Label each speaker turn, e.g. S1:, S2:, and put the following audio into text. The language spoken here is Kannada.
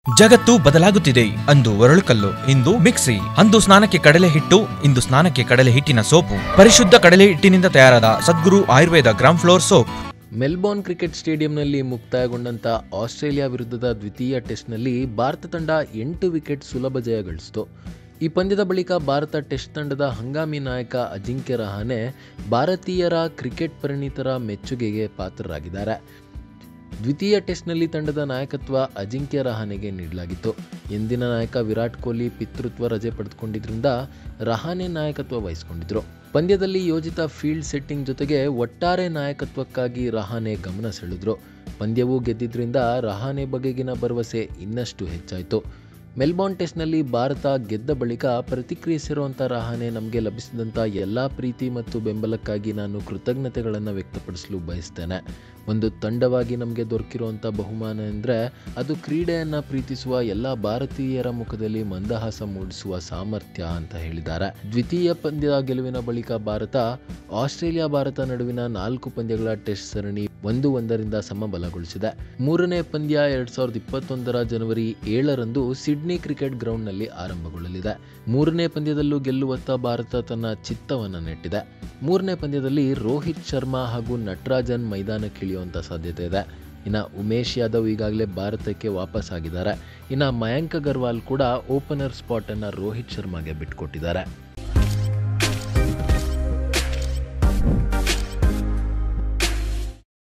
S1: ಜಗತ್ತು ಬದಲಾಗುತ್ತಿದೆ ಅಂದು ಒರಳುಕಲ್ಲು ಇಂದು ಮಿಕ್ಸಿ ಅಂದು ಸ್ನಾನಕ್ಕೆ ಕಡಲೆ ಹಿಟ್ಟು ಇಂದು ಸ್ನಾನಕ್ಕೆ ಕಡಲೆ ಹಿಟ್ಟಿನ ಸೋಪು ಪರಿಶುದ್ಧ ಕಡಲೆ ಹಿಟ್ಟಿನಿಂದ ತಯಾರಾದ Sadguru Ayurveda gram flour soap
S2: Melbourne cricket ಸ್ಟೇಡಿಯಂನಲ್ಲಿ ಮುಕ್ತಾಯಗೊಂಡಂಥ ಆಸ್ಟ್ರೇಲಿಯಾ ವಿರುದ್ಧದ ದ್ವಿತೀಯ ಟೆಸ್ಟ್ನಲ್ಲಿ ಭಾರತ ತಂಡ ಎಂಟು ವಿಕೆಟ್ ಸುಲಭ ಜಯ ಗಳಿಸಿತು ಈ ಪಂದ್ಯದ ಬಳಿಕ ಭಾರತ ಟೆಸ್ಟ್ ತಂಡದ ಹಂಗಾಮಿ ನಾಯಕ ಅಜಿಂಕ್ಯ ರಹಾನೆ ಭಾರತೀಯರ ಕ್ರಿಕೆಟ್ ಪರಿಣಿತರ ಮೆಚ್ಚುಗೆಗೆ ಪಾತ್ರರಾಗಿದ್ದಾರೆ ದ್ವಿತೀಯ ಟೆಸ್ಟ್ನಲ್ಲಿ ತಂಡದ ನಾಯಕತ್ವ ಅಜಿಂಕ್ಯ ರಹಾನೆಗೆ ನೀಡಲಾಗಿತ್ತು ಎಂದಿನ ನಾಯಕ ವಿರಾಟ್ ಕೊಹ್ಲಿ ಪಿತೃತ್ವ ರಜೆ ಪಡೆದುಕೊಂಡಿದ್ರಿಂದ ರಹಾನೆ ನಾಯಕತ್ವ ವಹಿಸಿಕೊಂಡಿದ್ರು ಪಂದ್ಯದಲ್ಲಿ ಯೋಜಿತ ಫೀಲ್ಡ್ ಸೆಟ್ಟಿಂಗ್ ಜೊತೆಗೆ ಒಟ್ಟಾರೆ ನಾಯಕತ್ವಕ್ಕಾಗಿ ರಹಾನೆ ಗಮನ ಸೆಳೆದ್ರು ಪಂದ್ಯವು ಗೆದ್ದಿದ್ರಿಂದ ರಹಾನೆ ಬಗೆಗಿನ ಭರವಸೆ ಇನ್ನಷ್ಟು ಹೆಚ್ಚಾಯಿತು ಮೆಲ್ಬೋರ್ನ್ ಟೆಸ್ಟ್ನಲ್ಲಿ ಭಾರತ ಗೆದ್ದ ಬಳಿಕ ಪ್ರತಿಕ್ರಿಯಿಸಿರುವಂಥ ರಹಾನೆ ನಮಗೆ ಲಭಿಸಿದಂಥ ಎಲ್ಲ ಪ್ರೀತಿ ಮತ್ತು ಬೆಂಬಲಕ್ಕಾಗಿ ನಾನು ಕೃತಜ್ಞತೆಗಳನ್ನು ವ್ಯಕ್ತಪಡಿಸಲು ಬಯಸ್ತೇನೆ ಒಂದು ತಂಡವಾಗಿ ನಮಗೆ ದೊರಕಿರುವಂಥ ಬಹುಮಾನ ಅಂದರೆ ಅದು ಕ್ರೀಡೆಯನ್ನು ಪ್ರೀತಿಸುವ ಎಲ್ಲ ಭಾರತೀಯರ ಮುಖದಲ್ಲಿ ಮಂದಹಾಸ ಮೂಡಿಸುವ ಸಾಮರ್ಥ್ಯ ಅಂತ ಹೇಳಿದ್ದಾರೆ ದ್ವಿತೀಯ ಪಂದ್ಯದ ಗೆಲುವಿನ ಬಳಿಕ ಭಾರತ ಆಸ್ಟ್ರೇಲಿಯಾ ಭಾರತ ನಡುವಿನ ನಾಲ್ಕು ಪಂದ್ಯಗಳ ಟೆಸ್ಟ್ ಸರಣಿ ಒಂದು ಒಂದರಿಂದ ಸಮಬಲಗೊಳಿಸಿದೆ ಮೂರನೇ ಪಂದ್ಯ ಎರಡ್ ಸಾವಿರದ ಇಪ್ಪತ್ತೊಂದರ ಜನವರಿ ಏಳರಂದು ಸಿಡ್ನಿ ಕ್ರಿಕೆಟ್ ಗ್ರೌಂಡ್ನಲ್ಲಿ ಆರಂಭಗೊಳ್ಳಲಿದೆ ಮೂರನೇ ಪಂದ್ಯದಲ್ಲೂ ಗೆಲ್ಲುವತ್ತ ಭಾರತ ತನ್ನ ಚಿತ್ತವನ್ನು ನೆಟ್ಟಿದೆ ಮೂರನೇ ಪಂದ್ಯದಲ್ಲಿ ರೋಹಿತ್ ಶರ್ಮಾ ಹಾಗೂ ನಟರಾಜನ್ ಮೈದಾನಕ್ಕಿಳಿಯುವಂಥ ಸಾಧ್ಯತೆ ಇದೆ ಇನ್ನು ಉಮೇಶ್ ಯಾದವ್ ಈಗಾಗಲೇ ಭಾರತಕ್ಕೆ ವಾಪಸ್ ಆಗಿದ್ದಾರೆ ಇನ್ನು ಮಯಾಂಕ್ ಅಗರ್ವಾಲ್ ಕೂಡ ಓಪನರ್ ಸ್ಪಾಟನ್ನು ರೋಹಿತ್ ಶರ್ಮಾಗೆ ಬಿಟ್ಟುಕೊಟ್ಟಿದ್ದಾರೆ